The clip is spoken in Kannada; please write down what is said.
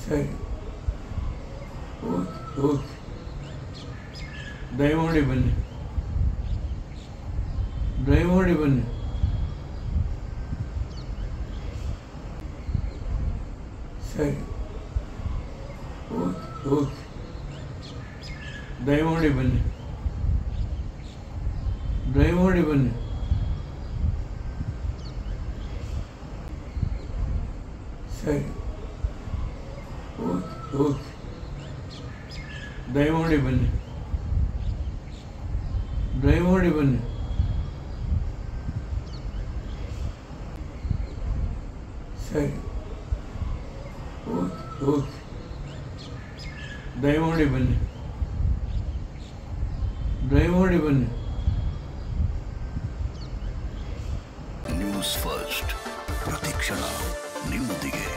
ಸರಿ ಓಕೆ ಓಕೆ ದಯಮಾಡಿ ಬನ್ನಿ ದಯಮಾಡಿ ಬನ್ನಿ ಸರಿ ಓಕೆ ಓಕೆ ದಯಮಾಡಿ ಬನ್ನಿ ದಯಮಾಡಿ ಬನ್ನಿ ಸರಿ ಓಕೆ ಓಕೆ ದಯಮಾಡಿ ಬನ್ನಿ ದಯಮಾಡಿ ಬನ್ನಿ ಸರಿ ಓಕೆ ಓಕೆ ದಯಮಾಡಿ ಬನ್ನಿ ದಯಮಾಡಿ ಬನ್ನಿ ನ್ಯೂಸ್ ಫಸ್ಟ್ ಪ್ರತಿಕ್ಷಣ ನಿಮ್ಮೊಂದಿಗೆ